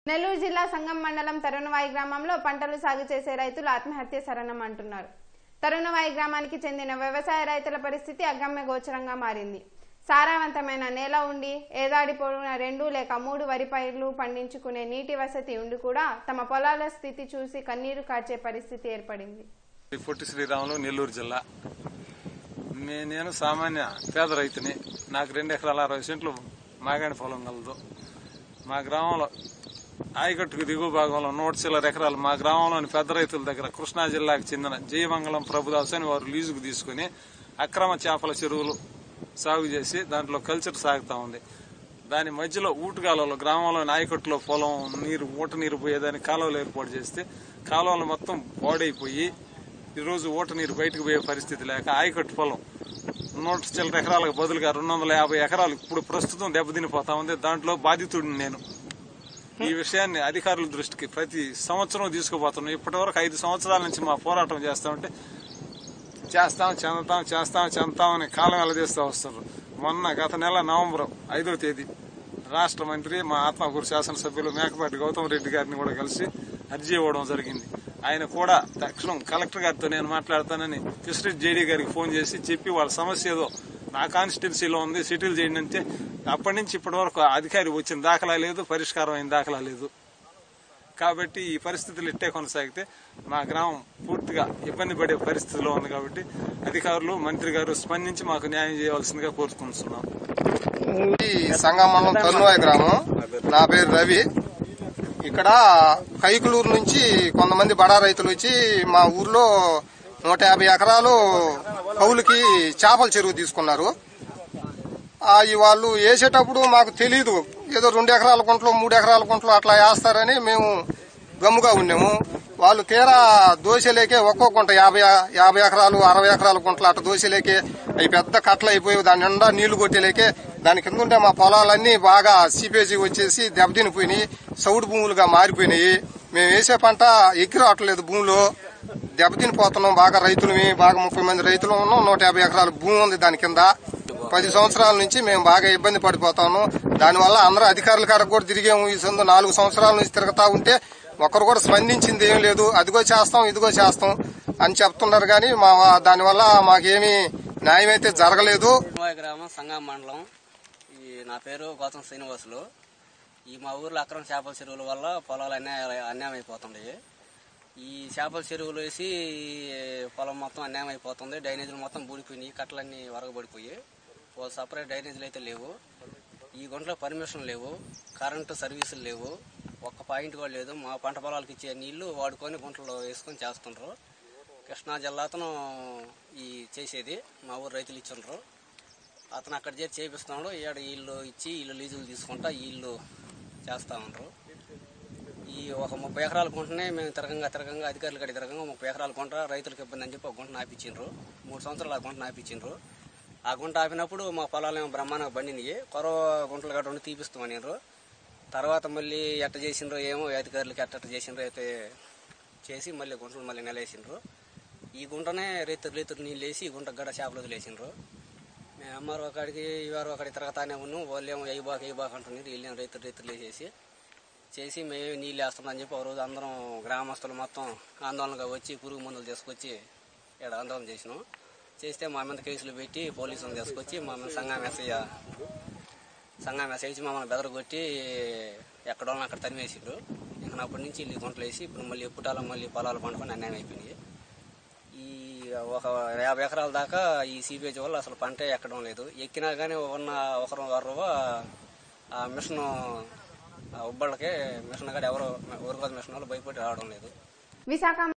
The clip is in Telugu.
నెల్లూరు జిల్లా సంగం మండలం తరుణవాయి గ్రామంలో పంటలు సాగు చేసే రైతులు ఆత్మహత్య శరణం అంటున్నారు తరుణవాయి గ్రామానికి చెందిన వ్యవసాయ రైతుల పరిస్థితి అగమ్య గోచరంగా మారింది సారవంతమైన నేల ఉండి ఏదాడి పొడవున రెండు లేక మూడు వరి పైర్లు పండించుకునే నీటి వసతి ఉండి కూడా తమ పొలాల స్థితి చూసి కన్నీరు కార్చే పరిస్థితి ఏర్పడింది ఈ పొట్టి శ్రీరాములు నెల్లూరు జిల్లా మే- నేను సామాన్య పేద రైతుని నాకు రెండు ఎకరాల అరవై సెంట్లు మాగాణి పొలం కలదు మా గ్రామంలో ఆయకట్టుకు దిగువ భాగంలో నూట చిల్లర ఎకరాలు మా గ్రామంలోని పెద్ద రైతుల దగ్గర కృష్ణా జిల్లాకు చెందిన జయమంగళం ప్రభుదాస్ అని వారు లీజుకు తీసుకుని అక్రమ చేపల చెరువులు సాగు చేసి దాంట్లో కల్చర్ సాగుతా ఉంది దాని మధ్యలో ఊటుగాలలో గ్రామంలో నాయకట్టులో పొలం నీరు ఊట నీరు పోయేదానికి కాలువలు ఏర్పాటు చేస్తే కాలువలు మొత్తం పాడైపోయి ఈరోజు ఊట నీరు బయటకు పోయే పరిస్థితి లేక ఆయకట్టు పొలం నూట చిల్లర ఎకరాలకు బదులుగా రెండు వందల యాభై ఎకరాలు ఇప్పుడు ప్రస్తుతం దెబ్బతినిపోతా ఉంది దాంట్లో బాధితుడిని నేను ఈ విషయాన్ని అధికారుల దృష్టికి ప్రతి సంవత్సరం తీసుకుపోతున్నాం ఇప్పటి వరకు ఐదు సంవత్సరాల నుంచి మా పోరాటం చేస్తా ఉంటే చేస్తాం చెందుతాం చేస్తాం చెందుతామని కాలం వెల్లదీస్తూ వస్తున్నారు మొన్న గత నెల నవంబర్ ఐదో తేదీ రాష్ట్ర మంత్రి మా ఆత్మకూరు శాసనసభ్యులు మేకపాటి గౌతమ్ రెడ్డి గారిని కూడా కలిసి అర్జీ ఇవ్వడం జరిగింది ఆయన కూడా తక్షణం కలెక్టర్ గారితో నేను మాట్లాడతానని కిస్రెడ్డి జేడీ గారికి ఫోన్ చేసి చెప్పి వాళ్ళ సమస్య ఏదో నా కాన్స్టిట్యున్సీలో ఉంది సెటిల్ చేయండి అంటే అప్పటి నుంచి ఇప్పటి వరకు అధికారి వచ్చిన దాఖలా లేదు పరిష్కారం అయిన దాఖలా లేదు కాబట్టి ఈ పరిస్థితులు ఇట్టే కొనసాగితే మా గ్రామం పూర్తిగా ఇబ్బంది పడే పరిస్థితిలో ఉంది కాబట్టి అధికారులు మంత్రి గారు స్పందించి మాకు న్యాయం చేయవలసిందిగా కోరుకుంటున్నాం ఈ సంగమండలం తరుణవాయి గ్రామం నా పేరు రవి ఇక్కడ కైకులూరు నుంచి కొంతమంది బడా రైతులు వచ్చి మా ఊర్లో నూట యాభై ఎకరాలు కౌలుకి చేపల చెరువు తీసుకున్నారు ఆ, ఈ వాళ్ళు వేసేటప్పుడు మాకు తెలియదు ఏదో రెండు ఎకరాల గుంటలు మూడు ఎకరాల గుంటలు అట్లా వేస్తారని మేము గమ్ముగా ఉన్నాము వాళ్ళు తీరా దోశలేకే ఒక్కో గుంట యాభై యాభై ఎకరాలు అరవై ఎకరాల గుంటలు అట్లా దోశలేకే అవి పెద్ద కట్టలు అయిపోయి దాని నిండా నీళ్లు కొట్టేలేకే దాని కింద ఉండే మా పొలాలన్నీ బాగా సీపేజీ వచ్చేసి దెబ్బతినిపోయినాయి సౌడు భూములుగా మారిపోయినాయి మేము వేసే పంట ఎక్కి రావట్లేదు భూమిలో దెబ్బతినిపోతున్నాం బాగా రైతులమి బాగా ముప్పై మంది రైతులు ఉన్నాం నూట యాభై ఎకరాల భూమి ఉంది దాని కింద పది సంవత్సరాల నుంచి మేము బాగా ఇబ్బంది పడిపోతాము దానివల్ల అందరూ అధికారుల కాడకు కూడా తిరిగాము ఈ సందు నాలుగు సంవత్సరాల నుంచి తిరుగుతా ఉంటే ఒకరు కూడా స్పందించింది ఏం లేదు అదిగో చేస్తాం ఇదిగో చేస్తాం అని చెప్తున్నారు కానీ మా దానివల్ల మాకేమీ న్యాయం అయితే జరగలేదు తిరుమల గ్రామం సంగం మండలం ఈ నా పేరు గౌతమ్ శ్రీనివాసులు ఈ మా ఊర్లో అక్రమ చేపల చెరువుల వల్ల పొలాలు అన్యాయ అన్యాయం అయిపోతున్నాయి ఈ చేపల చెరువులు వేసి పొలం మొత్తం అన్యాయం అయిపోతుంది డ్రైనేజీలు మొత్తం బూడిపోయినాయి కట్టలన్నీ వరగబడిపోయి ఓ సపరేట్ డ్రైనేజీలు అయితే లేవు ఈ గుంటలో పర్మిషన్ లేవు కరెంటు సర్వీసులు లేవు ఒక్క పాయింట్ కూడా లేదు మా పంట పొలాలకు ఇచ్చే నీళ్లు వాడుకొని గుంటలో వేసుకొని చేస్తుండ్రు కృష్ణా జిల్లా అతను ఈ చేసేది మా ఊరు రైతులు ఇచ్చిండ్రు అతను అక్కడ చేసి చేపిస్తున్నాడు ఈడ ఇల్లు ఇచ్చి ఇల్లు లీజులు తీసుకుంటా ఈ ఇల్లు చేస్తా ఉండరు ఈ ఒక ముప్పై ఎకరాల గుంటనే మేము తిరగంగా తిరగంగా అధికారులు కడి తిరగంగా ముప్పై ఎకరాల గుంట రైతులకు ఇబ్బంది అని చెప్పి ఒక గుంట నాపించిండ్రు మూడు సంవత్సరాలు ఆ గుంట నాపించిండ్రు ఆ గుంట ఆపినప్పుడు మా పొలాలు ఏమో బ్రహ్మాండంగా బండినాయి కొరవ గుంటలు గట్ట ఉండి తీపిస్తామనిరు తర్వాత మళ్ళీ ఎట్ట చేసిండ్రో ఏమో అధికారులకి ఎట్ట ఎట్ట చేసిండ్రో అయితే చేసి మళ్ళీ గుంటలు మళ్ళీ నెలేసిండ్రు ఈ గుంటనే రైతు రైతులు నీళ్ళు వేసి ఈ గుంట గడ చేపలు వదిలేసిండ్రు మేము అమ్మారు ఒకడికి ఇవారు ఒకటి తిరగతానే ఉన్నాం వాళ్ళు ఏమో ఎయిబాక్ ఎయిబాక్ అంటున్నారు వీళ్ళు రైతులు రైతులు వేసేసి చేసి మేము నీళ్ళు వేస్తామని చెప్పి ఒక రోజు అందరం గ్రామస్తులు మొత్తం ఆందోళనగా వచ్చి పురుగు మందులు తీసుకొచ్చి ఇక్కడ ఆందోళన చేసినాం చేస్తే మా మీద కేసులు పెట్టి పోలీసులు తీసుకొచ్చి మా మీద సంఘం మెసేజ్ సంఘం మెసేజ్ మమ్మల్ని బెదరగొట్టి ఎక్కడో అక్కడ తరిమేసిండ్రు ఇంకా అప్పటి నుంచి ఇల్లు గుంటలు వేసి ఇప్పుడు మళ్ళీ ఎప్పుటాల మళ్ళీ పొలాలు పండుకొని అన్యాయం అయిపోయినాయి ఈ ఒక యాభై ఎకరాల దాకా ఈ సీపేజ్ వల్ల అసలు పంటే ఎక్కడం లేదు ఎక్కినా కానీ ఉన్న ఒకరు వారు ఆ మిషన్ ఉబ్బళ్ళకే మిషన్ కాడ ఎవరు ఊరుకోద మిషన్ వాళ్ళు భయపడి రావడం లేదు విశాఖ